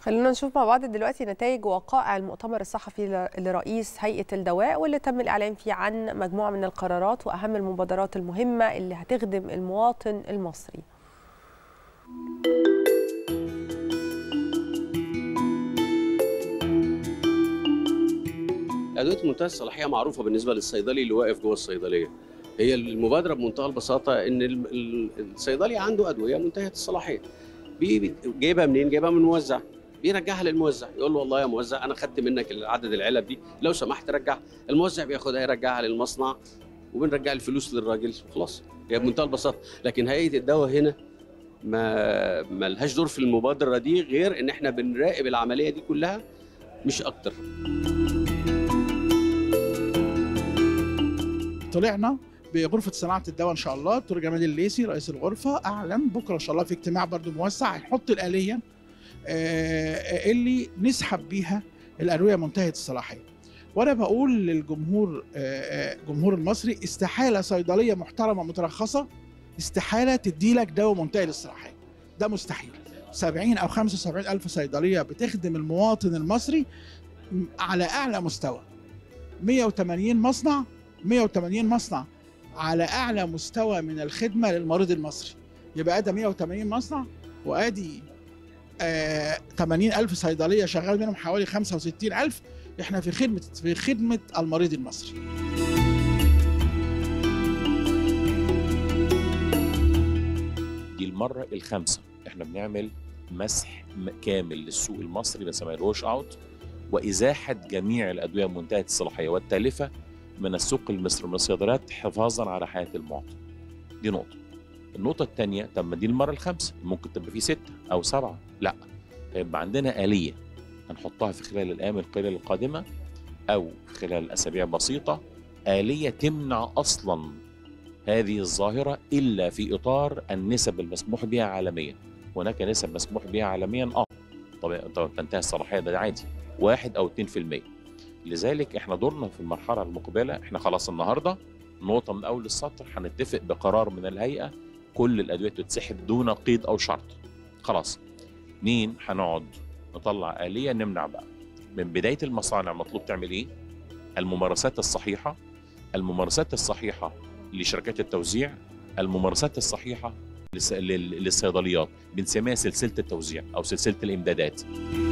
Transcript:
خلينا نشوف مع بعض دلوقتي نتائج وقائع المؤتمر الصحفي لرئيس هيئة الدواء واللي تم الإعلان فيه عن مجموعة من القرارات وأهم المبادرات المهمة اللي هتخدم المواطن المصري ادويه منتهى الصلاحيه معروفه بالنسبه للصيدلي اللي واقف جوه الصيدليه هي المبادره بمنتهى البساطه ان ال- ال- الصيدلي عنده ادويه منتهيه الصلاحيه بي- جايبها منين جايبها من موزع بيرجعها للموزع يقول له والله يا موزع انا خدت منك عدد العلب دي لو سمحت رجع الموزع بياخدها يرجعها للمصنع وبنرجع الفلوس للراجل خلاص هي بمنتهى البساطه لكن هيئه الدواء هنا ما ما لهاش دور في المبادره دي غير ان احنا بنراقب العمليه دي كلها مش اكتر طلعنا بغرفه صناعه الدواء ان شاء الله دكتور جمال الليثي رئيس الغرفه اعلن بكره ان شاء الله في اجتماع برضو موسع هنحط الاليه آه، اللي نسحب بيها الادويه منتهيه الصلاحيه وانا بقول للجمهور آه، آه، جمهور المصري استحاله صيدليه محترمه مترخصه استحاله تدي لك دواء منتهي للصلاحيه ده مستحيل 70 او 75 الف صيدليه بتخدم المواطن المصري على اعلى مستوى 180 مصنع 180 مصنع على اعلى مستوى من الخدمه للمريض المصري يبقى ادي 180 مصنع وادي آه 80 الف صيدليه شغال منهم حوالي 65 الف احنا في خدمه في خدمه المريض المصري دي المرة الخامسة احنا بنعمل مسح م- كامل للسوق المصري بنسميه الوش اوت وازاحة جميع الادوية منتهية الصلاحية والتالفة من السوق المصري من الصيدليات حفاظا على حياة المواطن. دي نقطة. النقطة الثانية طب ما دي المرة الخامسة ممكن تبقى في ستة أو سبعة، لا هيبقى عندنا آلية هنحطها في خلال الأيام القليلة القادمة أو في خلال أسابيع بسيطة آلية تمنع أصلا هذه الظاهرة إلا في إطار النسب المسموح بها عالميا هناك نسب مسموح بها عالميا آه طب طب تنتهي الصلاحية ده عادي واحد أو 2% لذلك احنا دورنا في المرحلة المقبلة احنا خلاص النهاردة نقطة من أول السطر هنتفق بقرار من الهيئة كل الأدوية تتسحب دون قيد أو شرط خلاص اتنين هنقعد نطلع آلية نمنع بقى من بداية المصانع مطلوب تعمل إيه؟ الممارسات الصحيحة الممارسات الصحيحة لشركات التوزيع الممارسات الصحيحة للس- لل- للصيدليات بنسميها سلسلة التوزيع أو سلسلة الإمدادات